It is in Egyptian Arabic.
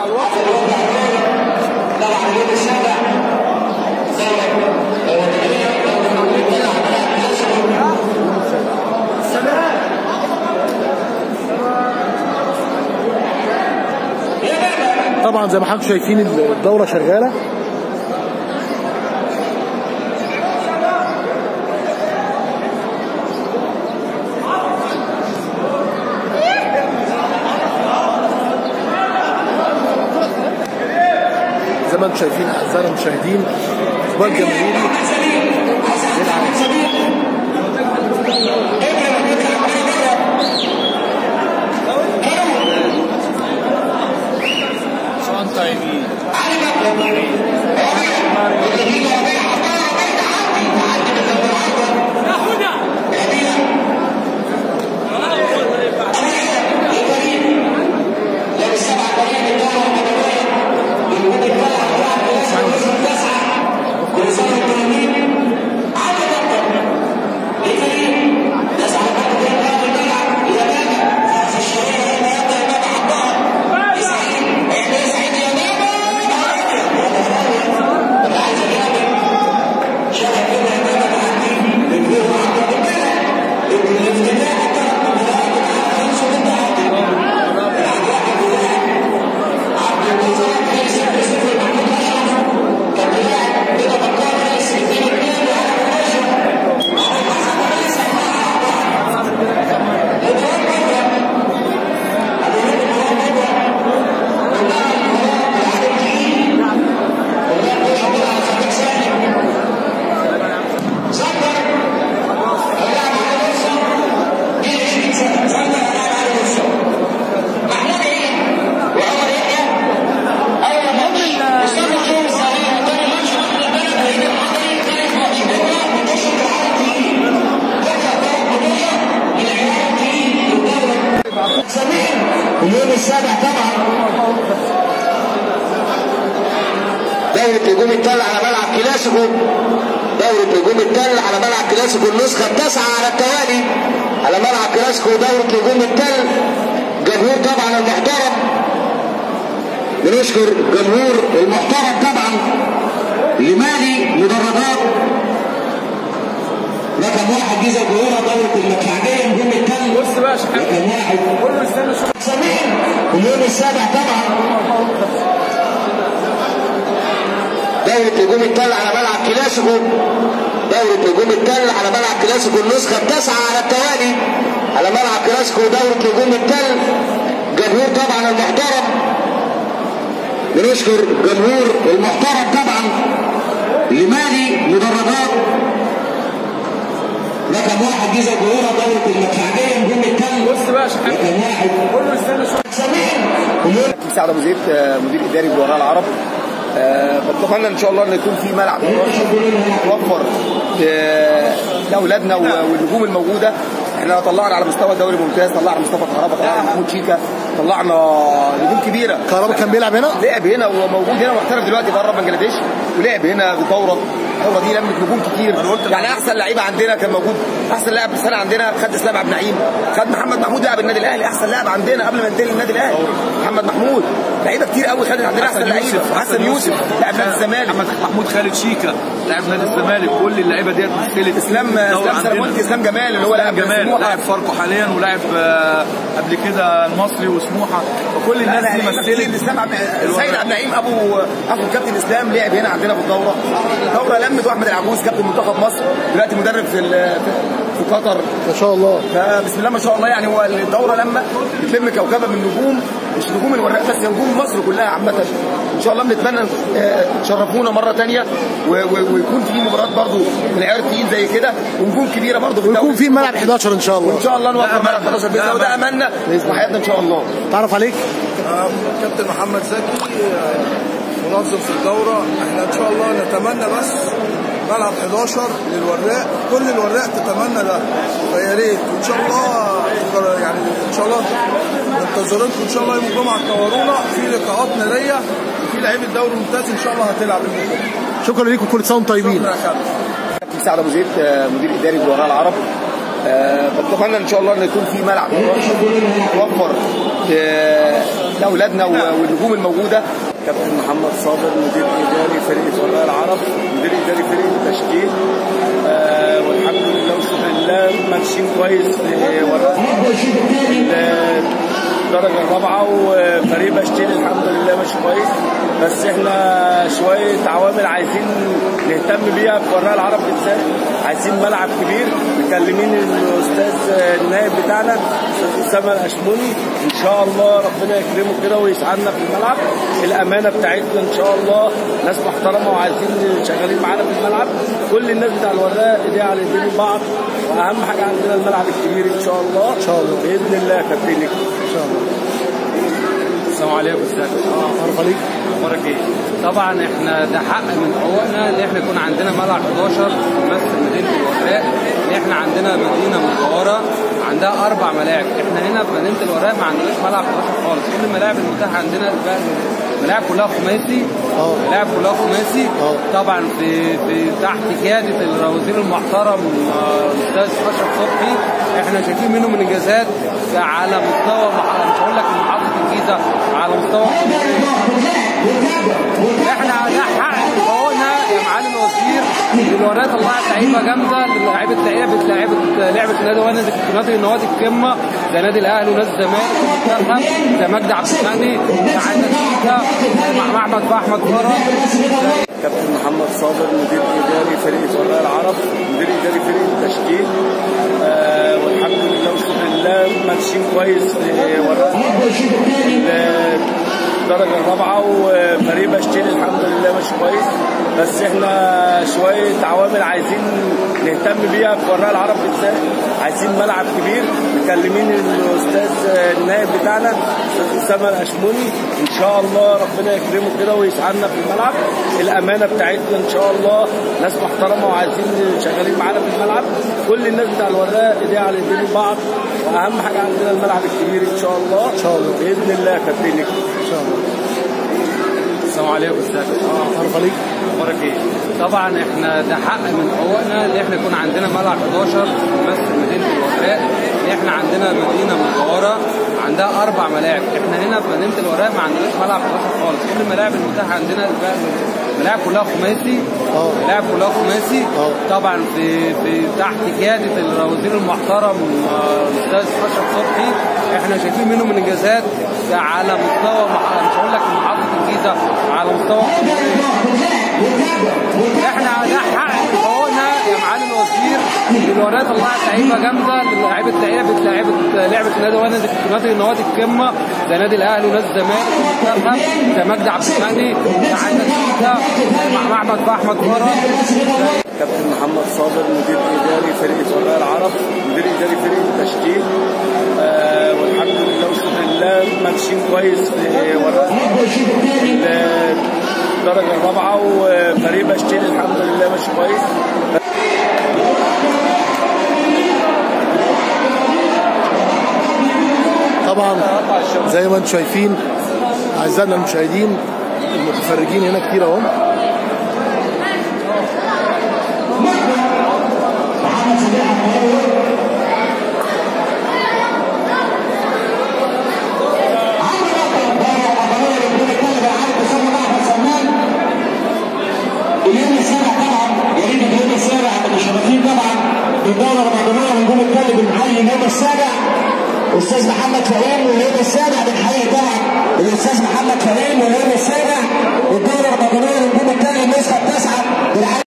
طبعا اليوم السابع طبعا زي ما حضراتكم شايفين الدوره شغاله زي ما انتم شايفين اعزائنا المشاهدين اخبار جماهيري اليوم السابع طبعا دورة نجوم التل على ملعب كلاسيكو دورة نجوم التل على ملعب كلاسيكو النسخة التاسعة على التوالي على ملعب كلاسيكو دورة نجوم التل جمهور طبعا المحترم بنشكر جمهور المحترم طبعا لمالي مدرجات رقم واحد جيزة الجوهرة دورة المدفعجية نجوم التل بص بقى يا شيخ رقم واحد كله استنى شويه سمين اليوم السابع طبعا دورة نجوم التل على ملعب كلاسيكو دورة نجوم التل على ملعب كلاسيكو النسخة التاسعة على التوالي على ملعب كلاسيكو دورة نجوم التل جمهور طبعا المحترم بنشكر جمهور المحترم طبعا لمالي مدرجات رقم واحد جيزة الجوهرة دورة المدفعجية نجوم التل بص بقى يا شيخ رقم واحد كله استنى شويه سمين اليوم مساعد ابو زيد آه، مدير اداري جوهراء العرب آه، بتمنى ان شاء الله ان يكون في ملعب يوفر آه، لاولادنا و- والنجوم الموجوده احنا طلعنا على مستوى الدوري الممتاز طلعنا مصطفى كهربا طلعنا محمود شيكا طلعنا نجوم كبيره كهربا كان بيلعب هنا لعب هنا وموجود هنا محترف دلوقتي بره بنجلاديش ولعب هنا بدوره الدوره دي لمت نجوم كتير يعني احسن لعيبه عندنا كان موجود احسن لاعب السنه عندنا خد اسلام عبد النعيم خد محمد محمود لاعب النادي الاهلي احسن لاعب عندنا قبل ما ينتقل للنادي الاهلي محمد محمود لعيبه كتير قوي خدت عندنا احسن لعيبه حسن يوسف لاعب نادي الزمالك محمد محمود خالد شيكا لاعب نادي الزمالك كل اللعيبه ديت مثلت اسلام الدوري اسلام عندنا. سلامونتي اسلام جمال اللي هو لاعب جمال سموحة. لاعب فاركو حاليا ولاعب آه، قبل كده المصري وسموحه فكل الناس لا، دي لا، كتير. مثلت اسلام عبد سيد عبد النعيم ابو اخو الكابتن اسلام لعب هنا عندنا في الدوره الدوره لمت واحمد العجوز كابتن منتخب مصر دلوقتي مدرب في ال- في قطر ما شاء الله فبسم الله ما شاء الله يعني هو الدوره لما بتلم كوكبه من نجوم مش نجوم الوراق بس نجوم مصر كلها عامه ان شاء الله بنتمنى آه، تشرفونا مره ثانيه ويكون في مباريات برضو من عيار تقيل زي كده ونجوم كبيره برضو في ويكون الدوري في ملعب 11 ان شاء الله ان شاء الله نوفر ملعب 11 باذن الله وده املنا وحياتنا ان شاء الله تعرف عليك كابتن محمد زكي آه، منظم في الدورة احنا ان شاء الله نتمنى بس ملعب 11 للوراق كل الوراق تتمنى ده فيا ريت وان شاء الله يعني ان شاء الله منتظرينكم ان شاء الله يوم الجمعه تنورونا في لقاءات ناريه وفي لعيبه دوري ممتاز ان شاء الله هتلعب يوم الجمعه شكرا ليكم كل سنه وانتم طيبين شكرا يا كابتن كابتن سعد ابو زيد آه، مدير اداري جوهراء العرب آه، بتمنى ان شاء الله ان يكون في ملعب يوفر آه، لاولادنا و- والنجوم الموجوده كابتن محمد صابر مدير اداري فرقه وراء العرب مدير اداري فرقه التشكيل آه والحمد لله وشكر لله ماشيين كويس في وراء الدرجه الرابعه وفريق بشتيل الحمد لله ماشي كويس بس احنا شويه عوامل عايزين نهتم بيها في وراء العرب بالذات عايزين ملعب كبير مكلمين الاستاذ النائب بتاعنا الاستاذ اسامه الاشموني ان شاء الله ربنا يكرمه كده ويسعدنا في الملعب الامانه بتاعتنا ان شاء الله ناس محترمه وعايزين شغالين معانا في الملعب كل الناس بتاع الوراق ايديها على ايدين بعض واهم حاجه عندنا الملعب الكبير ان شاء الله ان شاء الله. باذن الله يا كابتن ان شاء الله السلام عليكم ازيك عارف عليك اخبارك ايه؟ طبعا احنا ده حق من حقوقنا ان احنا يكون عندنا ملعب 11 يمثل مدينه الوراق ان احنا عندنا مدينه مجاوره عندها اربع ملاعب احنا هنا في مدينه الوراق ما عندناش ملعب 11 خالص كل الملاعب المتاحه عندنا بقى الملاعب كلها خماسي اه. الملاعب كلها خماسي اه. طبعا في في تحت قياده الوزير المحترم آه، الاستاذ اشرف صبحي احنا شايفين منه من انجازات على مستوى مح- مش هقول لك محافظه الجيزه على مستوى احنا ده حق حقوقنا يا معالي الوزير الوراق طلعت لعيبه جامده لعيبه لعيبه لعيبه لعبه نادي ونادي نادي نوادي القمه زي نادي الاهلي ونادي الزمالك والمنتخب زي مجدي عبد الغني زي عندك شيكا زي مع احمد احمد فرج كابتن محمد صابر مدير اداري فرقه وراء العرب مدير اداري فرقه التشكيل آه والحمد لله وشكر لله ماشيين كويس في وراء الدرجه الرابعه وفريق بشتيل الحمد لله ماشي كويس بس احنا شويه عوامل عايزين نهتم بيها في وراء العرب بالذات عايزين ملعب كبير مكلمين الاستاذ النائب بتاعنا الاستاذ اسامه الاشموني ان شاء الله ربنا يكرمه كده ويسعدنا في الملعب الامانه بتاعتنا ان شاء الله ناس محترمه وعايزين شغالين معانا في الملعب كل الناس بتاع الوراق ايديها على ايدين بعض واهم حاجه عندنا الملعب الكبير ان شاء الله ان شاء الله. باذن الله يا كابتن ان شاء الله السلام عليكم ازيك عارف عليك اخبارك ايه؟ طبعا احنا ده حق من حقوقنا ان احنا يكون عندنا ملعب 11 يمثل مدينه الوراق ان احنا عندنا مدينه مجاوره عندها اربع ملاعب احنا هنا في مدينه الوراق ما عندناش ملعب 11 خالص كل الملاعب المتاحه عندنا بقى الملاعب كلها خماسي اه. الملاعب كلها خماسي اه. طبعا في في تحت قياده الوزير المحترم آه، الاستاذ اشرف صبحي احنا شايفين منه من انجازات على مستوى مح- مش هقول لك محافظه الجيزه على مستوى احنا ده حق حقوقنا يا معالي الوزير الوراق طلعت لعيبه جامده لعيبه لعيبه لعيبه لعبه نادي ونادي نادي نوادي القمه زي نادي الاهلي ونادي الزمالك والمنتخب زي مجدي عبد الغني زي عندك شيكا زي مع احمد احمد فرج كابتن محمد صابر مدير اداري فرقه وراء العرب مدير اداري فرقه التشكيل آه والحمد لله وشكر لله ماشيين كويس في وراء الدرجه الرابعه وفريق بشتيل الحمد لله ماشي كويس طبعا زي ما انتم شايفين اعزائنا المشاهدين المتفرجين هنا كتير اهو اليوم السابع طبعا يا ريت اليوم السابع متشرفين طبعا بالدوره الرمضانيه ونقول الكل بنحيي اليوم السابع استاذ محمد فهيم واليوم السابع بنحيي طبعا الاستاذ محمد